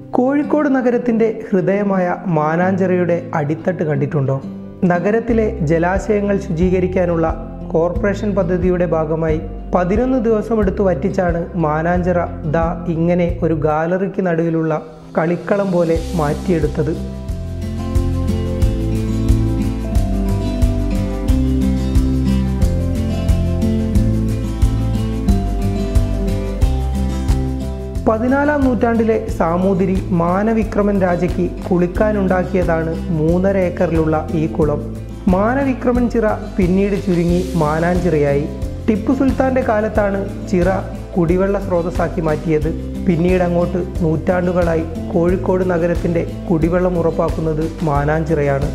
കോഴിക്കോട് നഗരത്തിൻ്റെ ഹൃദയമായ മാനാഞ്ചിറയുടെ അടിത്തട്ട് കണ്ടിട്ടുണ്ടോ നഗരത്തിലെ ജലാശയങ്ങൾ ശുചീകരിക്കാനുള്ള കോർപ്പറേഷൻ പദ്ധതിയുടെ ഭാഗമായി പതിനൊന്ന് ദിവസമെടുത്ത് വറ്റിച്ചാണ് മാനാഞ്ചിറ ദാ ഇങ്ങനെ ഒരു ഗാലറിക്ക് നടുവിലുള്ള കളിക്കളം പോലെ മാറ്റിയെടുത്തത് പതിനാലാം നൂറ്റാണ്ടിലെ സാമൂതിരി മാനവിക്രമൻ രാജയ്ക്ക് കുളിക്കാനുണ്ടാക്കിയതാണ് മൂന്നര ഏക്കറിലുള്ള ഈ കുളം മാനവിക്രമൻ ചിറ പിന്നീട് ചുരുങ്ങി മാനാഞ്ചിറയായി ടിപ്പു സുൽത്താന്റെ കാലത്താണ് ചിറ കുടിവെള്ള സ്രോതസ്സാക്കി മാറ്റിയത് പിന്നീട് അങ്ങോട്ട് നൂറ്റാണ്ടുകളായി കോഴിക്കോട് നഗരത്തിന്റെ കുടിവെള്ളം ഉറപ്പാക്കുന്നത് മാനാഞ്ചിറയാണ്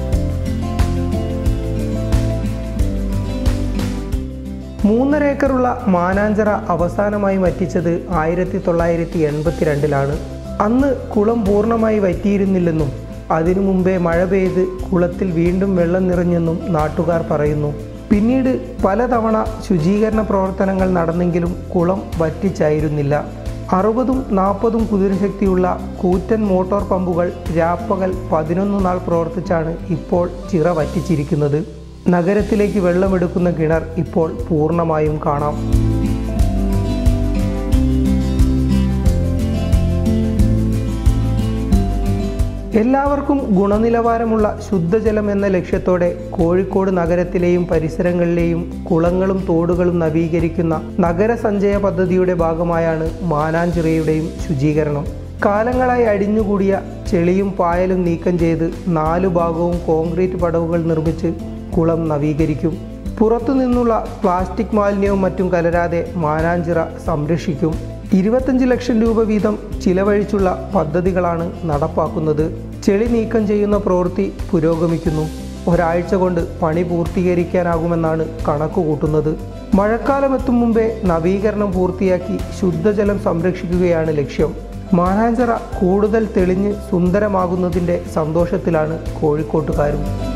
മൂന്നര ഏക്കറുള്ള മാനാഞ്ചിറ അവസാനമായി വറ്റിച്ചത് ആയിരത്തി തൊള്ളായിരത്തി എൺപത്തിരണ്ടിലാണ് അന്ന് കുളം പൂർണ്ണമായി വറ്റിയിരുന്നില്ലെന്നും അതിനു മുമ്പേ മഴ പെയ്ത് കുളത്തിൽ വീണ്ടും വെള്ളം നിറഞ്ഞെന്നും നാട്ടുകാർ പറയുന്നു പിന്നീട് പലതവണ ശുചീകരണ പ്രവർത്തനങ്ങൾ നടന്നെങ്കിലും കുളം വറ്റിച്ചായിരുന്നില്ല അറുപതും നാൽപ്പതും കുതിരശക്തിയുള്ള കൂറ്റൻ മോട്ടോർ പമ്പുകൾ രാപ്പകൽ പതിനൊന്ന് നാൾ പ്രവർത്തിച്ചാണ് ഇപ്പോൾ ചിറ വറ്റിച്ചിരിക്കുന്നത് നഗരത്തിലേക്ക് വെള്ളമെടുക്കുന്ന കിണർ ഇപ്പോൾ പൂർണ്ണമായും കാണാം എല്ലാവർക്കും ഗുണനിലവാരമുള്ള ശുദ്ധജലം എന്ന ലക്ഷ്യത്തോടെ കോഴിക്കോട് നഗരത്തിലെയും പരിസരങ്ങളിലെയും കുളങ്ങളും തോടുകളും നവീകരിക്കുന്ന നഗരസഞ്ചയ പദ്ധതിയുടെ ഭാഗമായാണ് മാനാഞ്ചിറയുടെയും ശുചീകരണം കാലങ്ങളായി അടിഞ്ഞുകൂടിയ ചെളിയും പായലും നീക്കം ചെയ്ത് നാലു ഭാഗവും കോൺക്രീറ്റ് പടവുകൾ നിർമ്മിച്ച് കുളം നവീകരിക്കും പുറത്തുനിന്നുള്ള പ്ലാസ്റ്റിക് മാലിന്യവും മറ്റും കലരാതെ മാനാഞ്ചിറ സംരക്ഷിക്കും ഇരുപത്തഞ്ച് ലക്ഷം രൂപ വീതം ചിലവഴിച്ചുള്ള പദ്ധതികളാണ് നടപ്പാക്കുന്നത് ചെളി നീക്കം ചെയ്യുന്ന പ്രവൃത്തി പുരോഗമിക്കുന്നു ഒരാഴ്ച കൊണ്ട് പണി പൂർത്തീകരിക്കാനാകുമെന്നാണ് കണക്കുകൂട്ടുന്നത് മഴക്കാലമെത്തും മുമ്പേ നവീകരണം പൂർത്തിയാക്കി ശുദ്ധജലം സംരക്ഷിക്കുകയാണ് ലക്ഷ്യം മാനാഞ്ചിറ കൂടുതൽ തെളിഞ്ഞ് സുന്ദരമാകുന്നതിൻ്റെ സന്തോഷത്തിലാണ് കോഴിക്കോട്ടുകാരും